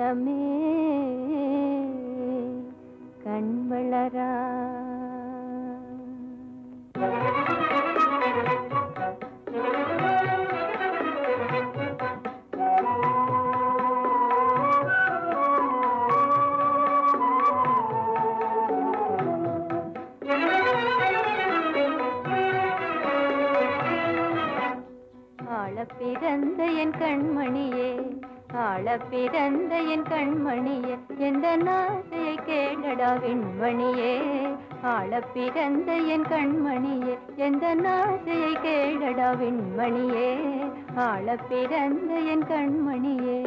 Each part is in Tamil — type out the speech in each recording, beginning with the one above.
மனமே கண் வளரா ஆள பிறந்த என் கண்மணியே ஆள பிறந்த என் கண்மணியே எந்த நாசையை கேளடா விண்மணியே ஆள பிறந்த என் கண்மணியே எந்த நாசையை கேளடா விண்மணியே ஆள பிறந்த என் கண்மணியே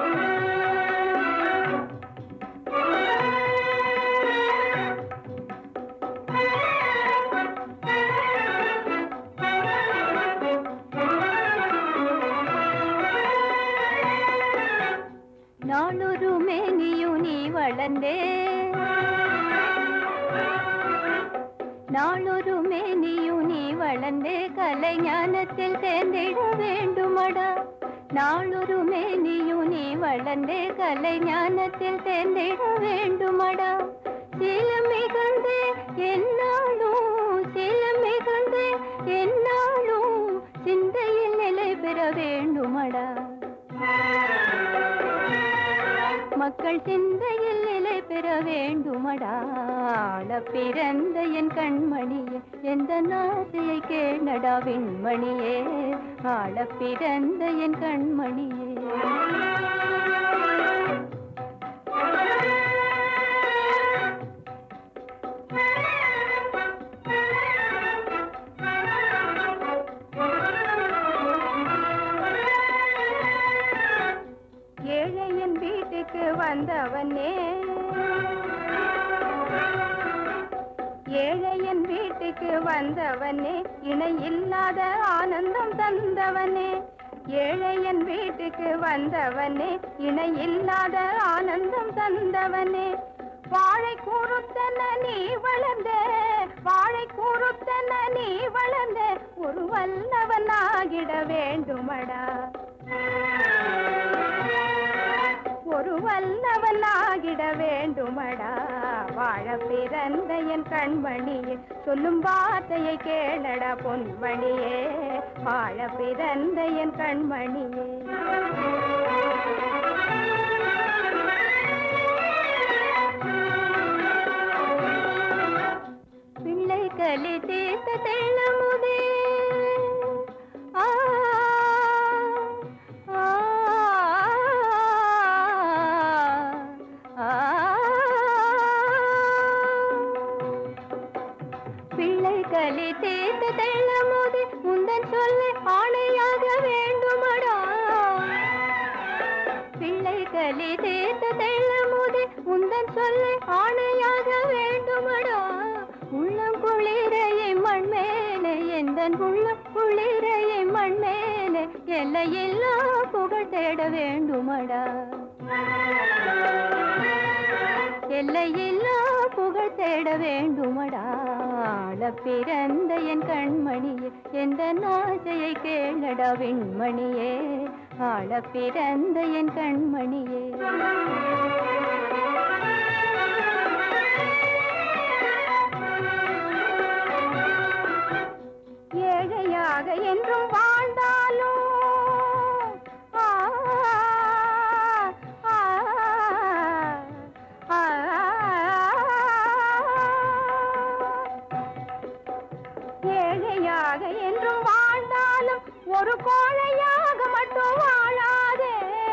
நாளொரு மேனியு நீ வளர்ந்தே நாளொரு மேனியு நீ வளர்ந்தே கலை ஞானத்தில் தேர்ந்திட வேண்டுமடா நாளொரு மேனியு நீ வளர்ந்தே கலை ஞானத்தில் தேர்ந்திட வேண்டுமடா சீலம் மிகுந்தே என்னாலும் சீலம் மிகுந்தே என்னாலும் சிந்தையில் நிலை பெற வேண்டுமடா மக்கள் சிந்தையில் நிலை பெற வேண்டுமடா ஆள பிறந்த என் கண்மணியே எந்த நாசையை கேளடா விண்மணியே ஆள பிறந்த என் கண்மணியே ஏழையன் வீட்டுக்கு வந்தவனே ஏழையன் வீட்டுக்கு வந்தவனே இணை இல்லாத ஆனந்தம் தந்தவனே ஏழையன் வீட்டுக்கு வந்தவனே இணை இல்லாத ஆனந்தம் தந்தவனே வாழை கூறுத்தன நீ வளர்ந்த வாழை கூறுத்தன நீ வளர்ந்த ஒரு வல்லவனாகிட வேண்டுமடா ஒரு வல்லவனாகிட வேண்டுமடா வாழ பிறந்த என் கண்மணியே சொல்லும் வார்த்தையை கேளடா பொன்மணியே வாழ பிறந்த என் கண்மணியே பிள்ளை கலி தீர்த்த தெள்ளமுதே ஆ ஆ, ஆ, பிள்ளை கலி தீர்த்த தெள்ளமுதே முந்தன் சொல்லை ஆணையாக வேண்டுமடா பிள்ளை கலி தீர்த்த தெள்ளமுதே உந்தன் சொல்லை ஆணையாக வேண்டுமடா உள்ளம் குளிரையை மண் மேலே எந்தன் உள்ளம் குளிரையை மண் மேலே எல்லையில்லா புகழ் தேட வேண்டுமடா எல்லையில்லா புகழ் தேட வேண்டுமடா ஆள பிறந்த என் கண்மணியே எந்த நாசையை கேளடா விண்மணியே ஆள பிறந்த என் கண்மணியே ஏழையாக என்றும் வாழ்ந்தாலும் ஆ, ஆ, ஆ, ஏழையாக என்றும் வாழ்ந்தாலும் ஒரு கோழையாக மட்டும் வாழாதே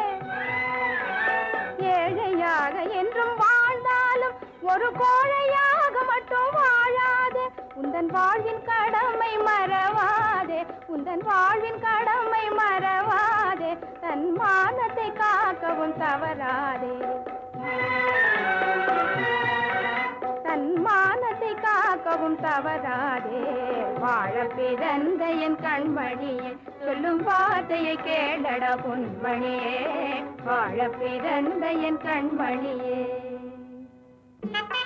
ஏழையாக என்றும் வாழ்ந்தாலும் ஒரு கோழையாக மட்டும் வாழாதே உந்தன் வாழ்வின் கடமை மறவாதே உந்தன் வாழ்வின் கடமை மறவாதே தன் மானத்தை காக்கவும் தவறாதே தன் மானத்தை காக்கவும் தவறாதே வாழ பிறந்த என் கண்மணியே சொல்லும் வார்த்தையை கேளடா பொன்மணியே வாழ பிறந்த என் கண்மணியே